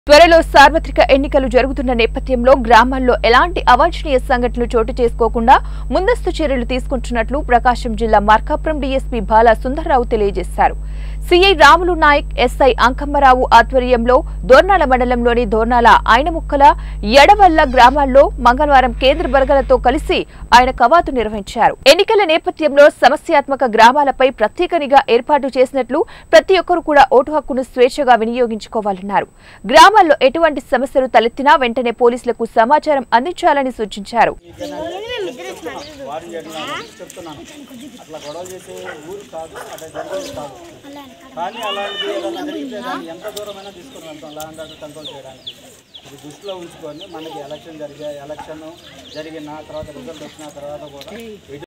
త్వరలో సార్వత్రిక ఎన్నికలు జరుగుతున్న నేపథ్యంలో గ్రామాల్లో ఎలాంటి అవాంఛనీయ సంఘటనలు చోటు చేసుకోకుండా ముందస్తు చర్యలు తీసుకుంటున్నట్లు ప్రకాశం జిల్లా మార్కాపురం డీఎస్పీ బాలా సుందర్రావు తెలియజేశారు సీఐ రాములు నాయక్ ఎస్ఐ అంకమ్మరావు ఆధ్వర్యంలో దోర్నాల మండలంలోని దోర్నాల ఆయనముక్కల ఎడవల్ల గ్రామాల్లో మంగళవారం కేంద్ర బలగాలతో కలిసి ఆయన కవాతు నిర్వహించారు ఎన్నికల నేపథ్యంలో సమస్యాత్మక గ్రామాలపై ప్రత్యేక నిఘా ఏర్పాటు చేసినట్లు ప్రతి ఒక్కరూ కూడా ఓటు హక్కును స్వేచ్ఛగా వినియోగించుకోవాలన్నారు గ్రామాల్లో ఎటువంటి సమస్యలు తలెత్తినా వెంటనే పోలీసులకు సమాచారం అందించాలని సూచించారు వారిని చేయడం చెప్తున్నాను అట్లా గొడవ చేసే ఊరు కాదు అట్లా జరిగేది కాదు కానీ అలాంటిది ఏదైనా జరిగితే దాన్ని ఎంత దూరమైనా తీసుకొని వెళ్తాం ల్యాండ్ ఆర్డర్ కంట్రోల్ చేయడానికి ఇది దృష్టిలో ఉంచుకొని మనకి ఎలక్షన్ జరిగే ఎలక్షన్ జరిగిన తర్వాత రిజల్ట్ వచ్చిన తర్వాత కూడా